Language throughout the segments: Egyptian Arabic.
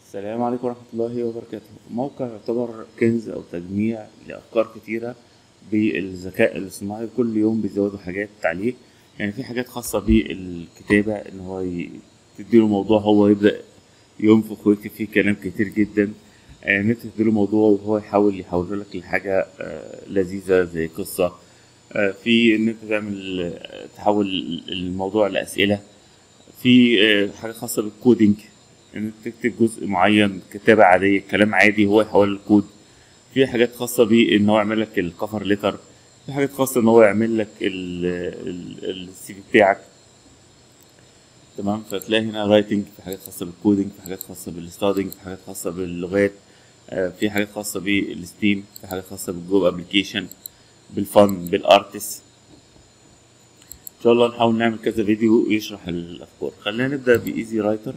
السلام عليكم ورحمة الله وبركاته موقع يعتبر كنز أو تجميع لأفكار كتيرة بالذكاء الاصطناعي كل يوم بيزودوا حاجات عليه يعني في حاجات خاصة بالكتابة إن هو ي- تديله موضوع هو يبدأ ينفخ ويكتب فيه كلام كتير جدا آه، إن أنت تديله موضوع وهو يحاول يحوله لك لحاجة آه، لذيذة زي قصة آه، في إن أنت تعمل آه، تحول الموضوع لأسئلة في آه، حاجة خاصة بالكودينج ان انت تكتب جزء معين كتابة عادية كلام عادي هو يحول الكود في حاجات خاصة بان هو يعمل لك الكفر ليتر في حاجات خاصة ان هو يعمل لك السي في بتاعك تمام فتلاقي هنا رايتنج في حاجات خاصة بالكودينج في حاجات خاصة بالستادنج في حاجات خاصة باللغات آه، في حاجات خاصة بالستيم في حاجات خاصة بالجوب ابلكيشن بالفن بالارتس ان شاء الله نحاول نعمل كذا فيديو يشرح الافكار خلينا نبدا بايزي رايتر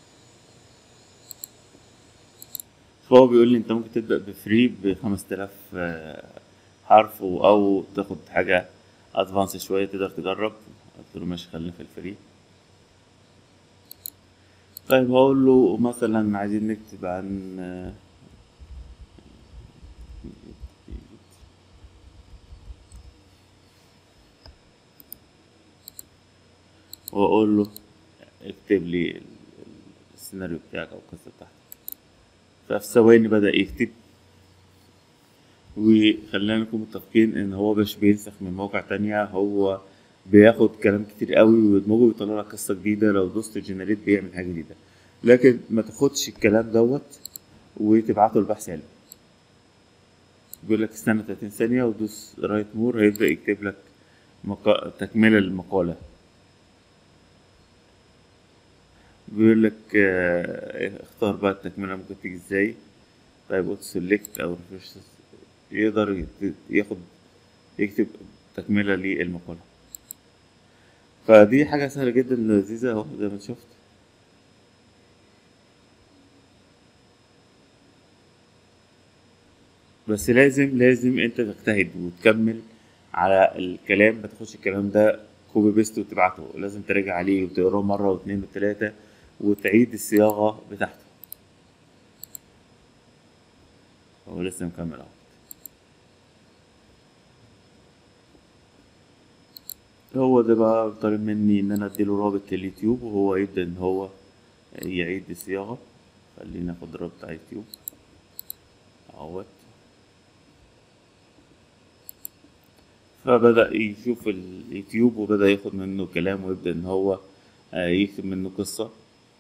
فهو بيقول لي انت ممكن تبدا بفري ب 5000 آه، حرف و- او تاخد حاجه ادفانس شويه تقدر تجرب قلت له ماشي خلينا في الفري طيب هقول له مثلا عايزين نكتب عن آه، واقول له اكتب لي ال- ال- السيناريو بتاعك او القصه بتاعتك ففي ثواني بدأ يكتب وخلينا نكون متفقين ان هو مش بينسخ من موقع تانية هو بياخد كلام كتير قوي ويدمجه ويطلع لك قصة جديدة لو دوست جنريت بيعمل حاجة جديدة لكن ما تاخدش الكلام دوت وتبعته البحث علمي بيقول لك استنى 30 ثانية ودوس رايت مور هيبدأ يكتب لك مقا... تكملة للمقالة بيقول لك آه، اختار بقى التكملة ممكن تيجي ازاي طيب قلت سيلكت او ريفرش يقدر يت- ياخد يكتب تكملة للمقالة فدي حاجة سهلة جدا لذيذة اهو زي ما انت شفت بس لازم لازم انت تجتهد وتكمل على الكلام ما تاخدش الكلام ده كوبي بيست وتبعته لازم تراجع عليه وتقراه مرة واثنين وثلاثة وتعيد الصياغة بتاعته هو لسه مكمل اهو هو ده بقى طالب مني ان انا اديله رابط اليوتيوب وهو يبدأ ان هو يعيد الصياغة خلينا ناخد الرابط على اليوتيوب اهوت فبدأ يشوف اليوتيوب وبدأ ياخد منه كلام ويبدأ ان هو آه، يكتب منه قصة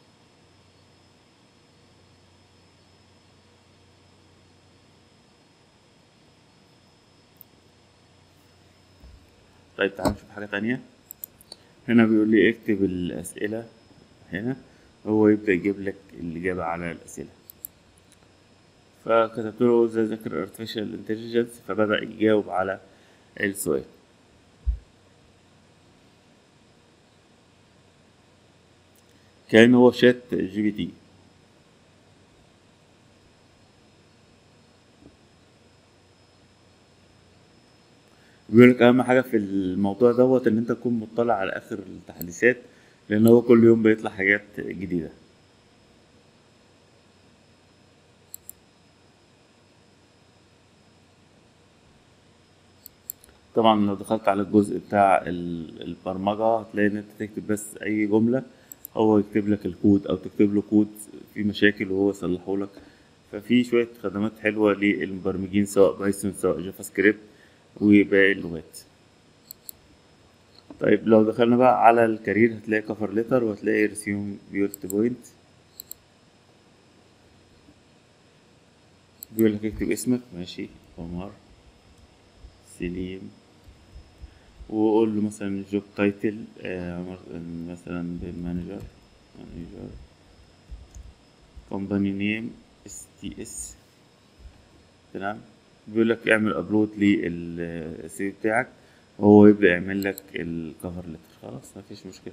طيب تعال نشوف حاجة تانية هنا بيقول لي اكتب الأسئلة هنا هو يبدأ يجيب لك الإجابة على الأسئلة فكتبت له ازاي ذاكر artificial intelligence فبدأ يجاوب على السؤال كان هو شات جي بي تي بيقول لك اهم حاجه في الموضوع دوت ان انت تكون مطلع على اخر التحديثات لان هو كل يوم بيطلع حاجات جديده طبعا لو دخلت على الجزء بتاع ال- البرمجه هتلاقي ان انت تكتب بس اي جمله هو يكتب لك الكود او تكتب له كود في مشاكل وهو يصلحه لك ففي شويه خدمات حلوه للمبرمجين سواء بايثون سواء جافا سكريبت وباقي اللغات طيب لو دخلنا بقى على الكارير هتلاقي كفر ليتر وهتلاقي ريسيوم بيولت بوينت بيقول لك اكتب اسمك ماشي عمر سليم وقول له مثلا جوب تايتل مثلا مانجر مانجر كومباني نيم اس تي اس تمام بيقول لك اعمل ابلود للسي في بتاعك وهو يبدأ يعمل لك الكفر ليتر خلاص مفيش مشكلة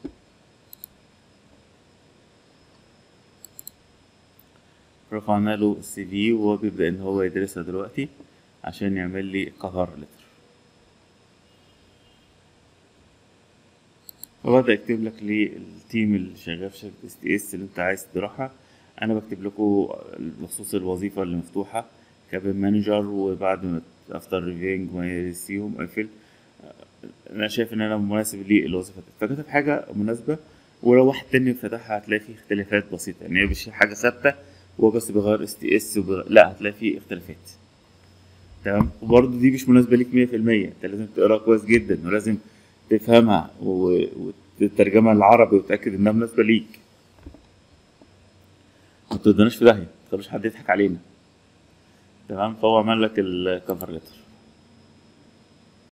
رفعنا له السي في وهو بيبدأ ان هو يدرسها دلوقتي عشان يعمل لي كفر ليتر فبدأ يكتب لك للتيم اللي شغال في شركة اس تي اس اللي انت عايز تروحها انا بكتب لكم بخصوص الوظيفه اللي مفتوحه كابين مانجر وبعد ما افتر ريفينج ما يسيهم اقفل انا شايف ان انا مناسب للوظيفه دي فكتب حاجه مناسبه ولو واحد تاني فتحها هتلاقي فيه اختلافات بسيطه يعني هي مش حاجه ثابته هو بس بيغير اس تي اس لا هتلاقي فيه اختلافات تمام وبرضه دي مش مناسبه ليك 100% انت لازم تقراها كويس جدا ولازم تفهمها و- وتترجمها للعربي وتتاكد انها مناسبه ليك ما تودناش في داهيه ما تخليش حد يضحك علينا تمام فهو عمل لك الكفر ليتر